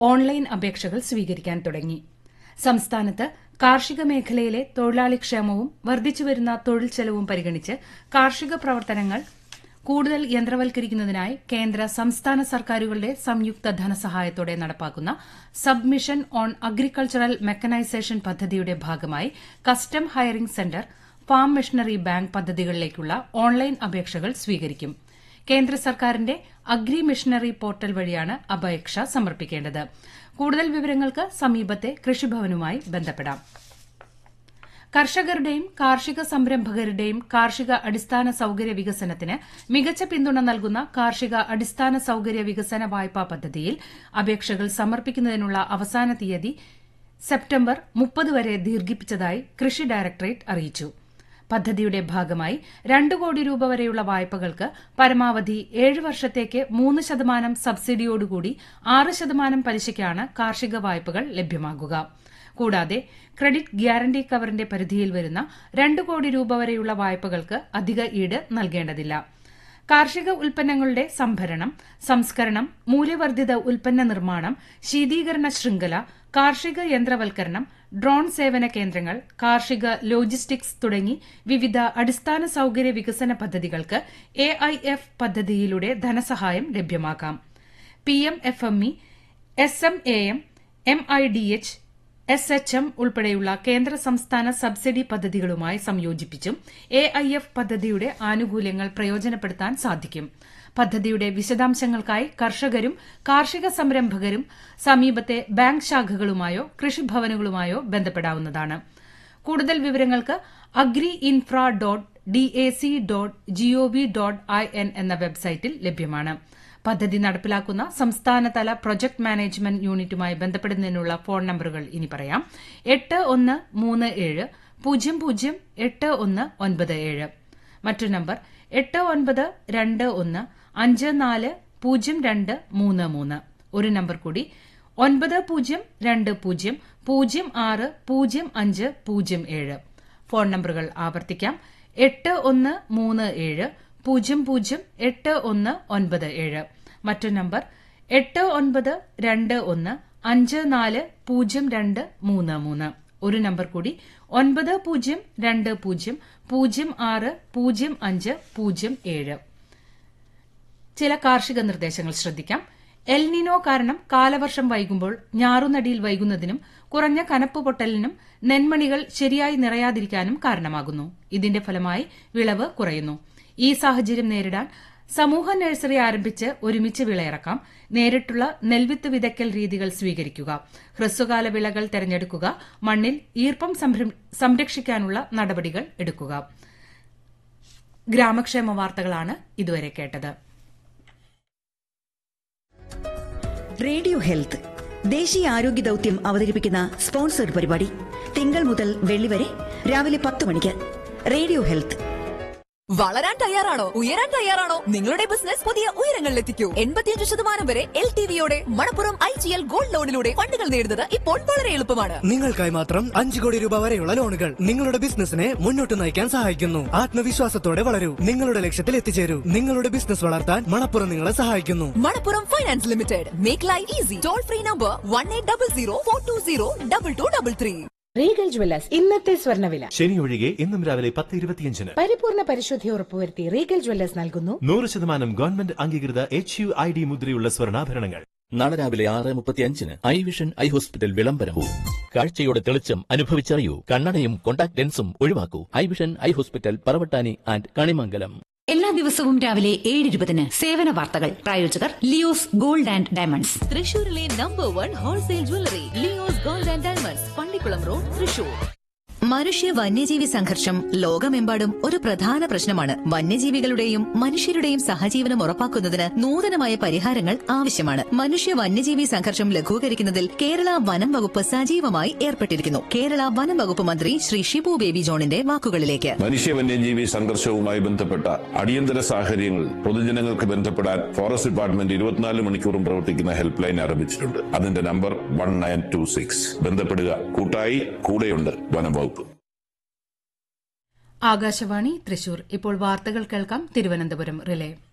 online അപേക്ഷകൾ സ്വീകരിക്കാൻ തുടങ്ങി സംസ്ഥാനത്ത് കാർഷിക മേഖലയിലെ തൊഴിലാളി ക്ഷേമവും വർദ്ധിച്ചുവരുന്ന തൊഴിൽ ചെലവും പരിഗണിച്ച് കാർഷിക പ്രവർത്തനങ്ങൾ കൂടുതൽ യന്ത്രവൽക്കരിക്കുന്നതിനായി കേന്ദ്ര സംസ്ഥാന സർക്കാരുകളുടെ സംയുക്ത ധനസഹായത്തോടെ നടപ്പാക്കുന്ന സബ്മിഷൻ ഓൺ അഗ്രികൾച്ചറൽ മെക്കനൈസേഷൻ പദ്ധതിയുടെ ഭാഗമായി custom hiring centre farm machinery bank പദ്ധതികളിലേക്കുള്ള ഓൺലൈൻ അപേക്ഷകൾ സ്വീകരിക്കും കേന്ദ്ര സർക്കാരിന്റെ അഗ്രി മിഷനറി പോർട്ടൽ വഴിയാണ് അപേക്ഷ സമർപ്പിക്കേണ്ടത് കൂടുതൽ വിവരങ്ങൾക്ക് സമീപത്തെ കൃഷിഭവനുമായി ബന്ധപ്പെടാം കർഷകരുടെയും കാർഷിക സംരംഭകരുടെയും കാർഷിക അടിസ്ഥാന സൌകര്യ വികസനത്തിന് മികച്ച പിന്തുണ നൽകുന്ന കാർഷിക അടിസ്ഥാന സൌകര്യ വികസന വായ്പാ പദ്ധതിയിൽ അപേക്ഷകൾ സമർപ്പിക്കുന്നതിനുള്ള അവസാന തീയതി സെപ്റ്റംബർ മുപ്പത് വരെ ദീർഘിപ്പിച്ചതായി കൃഷി ഡയറക്ടറേറ്റ് അറിയിച്ചു പദ്ധതിയുടെ ഭാഗമായി രണ്ട് കോടി രൂപ വരെയുള്ള വായ്പകൾക്ക് പരമാവധി ഏഴ് വർഷത്തേക്ക് മൂന്ന് ശതമാനം സബ്സിഡിയോടുകൂടി ആറ് ശതമാനം പലിശയ്ക്കാണ് കാർഷിക വായ്പകൾ ലഭ്യമാകുക കൂടാതെ ക്രെഡിറ്റ് ഗ്യാരണ്ടി കവറിന്റെ പരിധിയിൽ വരുന്ന രണ്ട് കോടി രൂപ വരെയുള്ള വായ്പകൾക്ക് അധിക ഈട് നൽകേണ്ടതില്ല കാർഷിക ഉൽപ്പന്നങ്ങളുടെ സംഭരണം സംസ്കരണം മൂല്യവർദ്ധിത ഉൽപ്പന്ന നിർമ്മാണം ശീതീകരണ ശൃംഖല കാർഷിക യന്ത്രവൽക്കരണം ഡ്രോൺ സേവന കേന്ദ്രങ്ങൾ കാർഷിക ലോജിസ്റ്റിക്സ് തുടങ്ങി വിവിധ അടിസ്ഥാന സൌകര്യ വികസന പദ്ധതികൾക്ക് എ ഐ എഫ് പദ്ധതിയിലൂടെ ധനസഹായം ലഭ്യമാക്കാം P M F M E S M A M M I D H S H M ഉൾപ്പെടെയുള്ള കേന്ദ്ര സംസ്ഥാന സബ്സിഡി പദ്ധതികളുമായി സംയോജിപ്പിച്ചും എ ഐ എഫ് പദ്ധതിയുടെ ആനുകൂല്യങ്ങൾ പ്രയോജനപ്പെടുത്താൻ സാധിക്കും പദ്ധതിയുടെ വിശദാംശങ്ങൾക്കായി കർഷകരും കാർഷിക സംരംഭകരും സമീപത്തെ ബാങ്ക് ശാഖകളുമായോ കൃഷിഭവനുകളുമായോ ബന്ധപ്പെടാവുന്നതാണ് കൂടുതൽ വിവരങ്ങൾക്ക് agri infra dot D A C dot GOV dot I N എന്ന വെബ്സൈറ്റിൽ ലഭ്യമാണ് പദ്ധതി നടപ്പിലാക്കുന്ന സംസ്ഥാനതല പ്രൊജക്ട് മാനേജ്മെന്റ് യൂണിറ്റുമായി ബന്ധപ്പെടുന്നതിനുള്ള ഫോൺ നമ്പറുകൾ ഇനി പറയാം എട്ട് ഒന്ന് മൂന്ന് ഏഴ് പൂജ്യം പൂജ്യം എട്ട് ഒന്ന് ഒൻപത് ഏഴ് മറ്റൊരു നമ്പർ എട്ട് ഒൻപത് രണ്ട് ഒന്ന് അഞ്ച് നാല് പൂജ്യം രണ്ട് മൂന്ന് മൂന്ന് ഒരു നമ്പർ കൂടി ഒൻപത് പൂജ്യം രണ്ട് പൂജ്യം പൂജ്യം ആറ് പൂജ്യം അഞ്ച് പൂജ്യം ഏഴ് ഫോൺ നമ്പറുകൾ ആവർത്തിക്കാം എട്ട് ഒന്ന് മൂന്ന് ഏഴ് പൂജ്യം പൂജ്യം എട്ട് ഒന്ന് ഒൻപത് ഏഴ് മറ്റൊരു നമ്പർ എട്ട് ഒൻപത് രണ്ട് ഒന്ന് അഞ്ച് നാല് പൂജ്യം രണ്ട് മൂന്ന് മൂന്ന് ഒരു നമ്പർ കൂടി ഒൻപത് പൂജ്യം രണ്ട് പൂജ്യം പൂജ്യം ആറ് പൂജ്യം അഞ്ച് പൂജ്യം ഏഴ് ചില കാർഷിക നിർദ്ദേശങ്ങൾ ശ്രദ്ധിക്കാം എൽനിനോ കാരണം കാലവർഷം വൈകുമ്പോൾ ഞാറുനടിയിൽ വൈകുന്നതിനും കുറഞ്ഞ കനപ്പ് പൊട്ടലിനും നെന്മണികൾ ശരിയായി നിറയാതിരിക്കാനും കാരണമാകുന്നു ഇതിന്റെ ഫലമായി വിളവ് കുറയുന്നു ഈ സാഹചര്യം നേരിടാൻ സമൂഹ നഴ്സറി ആരംഭിച്ച് ഒരുമിച്ച് വിളയിറക്കാം നേരിട്ടുള്ള നെൽവിത്ത് വിതയ്ക്കൽ രീതികൾ സ്വീകരിക്കുക ഹ്രസ്വകാല വിളകൾ തെരഞ്ഞെടുക്കുക മണ്ണിൽ ഈർപ്പം സംരക്ഷിക്കാനുള്ള നടപടികൾ എടുക്കുക ഗ്രാമക്ഷേമ വാർത്തകളാണ് ഇതുവരെ കേട്ടത് റേഡിയോ ഹെൽത്ത് ദേശീയ ആരോഗ്യ ദൌത്യം അവതരിപ്പിക്കുന്ന സ്പോൺസർഡ് പരിപാടി തിങ്കൾ മുതൽ വെള്ളി വരെ രാവിലെ പത്ത് മണിക്ക് റേഡിയോ ഹെൽത്ത് വളരാൻ തയ്യാറാണോ ഉയരാൻ തയ്യാറാണോ നിങ്ങളുടെ ബിസിനസ് പുതിയ ഉയരങ്ങളിലെത്തിക്കൂ എൺപത്തിയഞ്ച് ശതമാനം വരെ എൽ ടി വിയോടെ Manappuram I G L gold ലോണിലൂടെ ഫണ്ടുകൾ നേടുന്നത് ഇപ്പോൾ വളരെ എളുപ്പമാണ് നിങ്ങൾക്കായി മാത്രം അഞ്ചു കോടി രൂപ വരെയുള്ള ലോണുകൾ നിങ്ങളുടെ ബിസിനസിനെ മുന്നോട്ട് നയിക്കാൻ സഹായിക്കുന്നു ആത്മവിശ്വാസത്തോടെ വളരൂ നിങ്ങളുടെ ലക്ഷ്യത്തിൽ എത്തിച്ചേരൂ നിങ്ങളുടെ ബിസിനസ് വളർത്താൻ മണപ്പുറം നിങ്ങളെ സഹായിക്കുന്നു Manappuram finance limited make life easy toll free number one eight double zero four two zero double two double three Regal Jewellers ഇന്നത്തെ സ്വർണ്ണവില ശനി ഒഴികെ ഇന്നും രാവിലെ പത്ത് ഇരുപത്തിയഞ്ചിന് പരിപൂർണ പരിശുദ്ധി ഉറപ്പുവരുത്തി റീഗൽ ജ്വല്ലേഴ്സ് നൽകുന്നു നൂറ് ശതമാനം ഗവൺമെന്റ് അംഗീകൃത എച്ച് യു ഐ ഡി മുദ്രയുള്ള സ്വർണ്ണാഭരണങ്ങൾ നാളെ രാവിലെ ആറ് മുപ്പത്തിയഞ്ചിന് ഐ വിഷൻ ഐ ഹോസ്പിറ്റൽ വിളംബരവും കാഴ്ചയുടെ തെളിച്ചം അനുഭവിച്ചറിയൂ കണ്ണടയും കോണ്ടാക്ട് ലെൻസും ഒഴിവാക്കൂ eye vision eye hospital Paravattani and Kanimangalam എല്ലാ ദിവസവും രാവിലെ ഏഴ് ഇരുപതിന് സേവന വാർത്തകൾ പ്രായോജകർ ലിയോസ് ഗോൾഡ് ആൻഡ് ഡയമണ്ട്സ് തൃശൂരിലെ number one wholesale jewellery Leo's gold and diamonds Pallikulam road Thrissur മനുഷ്യ വന്യജീവി സംഘർഷം ലോകമെമ്പാടും ഒരു പ്രധാന പ്രശ്നമാണ് വന്യജീവികളുടെയും മനുഷ്യരുടെയും സഹജീവനം ഉറപ്പാക്കുന്നതിന് നൂതനമായ പരിഹാരങ്ങൾ ആവശ്യമാണ് മനുഷ്യ വന്യജീവി സംഘർഷം ലഘൂകരിക്കുന്നതിൽ കേരള വനം വകുപ്പ് സജീവമായി ഏർപ്പെട്ടിരിക്കുന്നു കേരള വനം വകുപ്പ് മന്ത്രി ശ്രീ ഷിബു ബേബി ജോണിന്റെ വാക്കുകളിലേക്ക് മനുഷ്യ വന്യജീവി സംഘർഷവുമായി ബന്ധപ്പെട്ട അടിയന്തര സാഹചര്യങ്ങൾ പൊതുജനങ്ങൾക്ക് ബന്ധപ്പെടാൻ ഫോറസ്റ്റ് ഡിപ്പാർട്ട്മെന്റ് ഇരുപത്തിനാല് മണിക്കൂറും പ്രവർത്തിക്കുന്ന ഹെൽപ്പ് ലൈൻ ആരംഭിച്ചിട്ടുണ്ട് അതിന്റെ number one nine two six ബന്ധപ്പെടുക കൂട്ടായി കൂടെയുണ്ട് വനം വകുപ്പ് ആകാശവാണി തൃശൂർ ഇപ്പോൾ വാർത്തകൾ കേൾക്കാം തിരുവനന്തപുരം റിലേ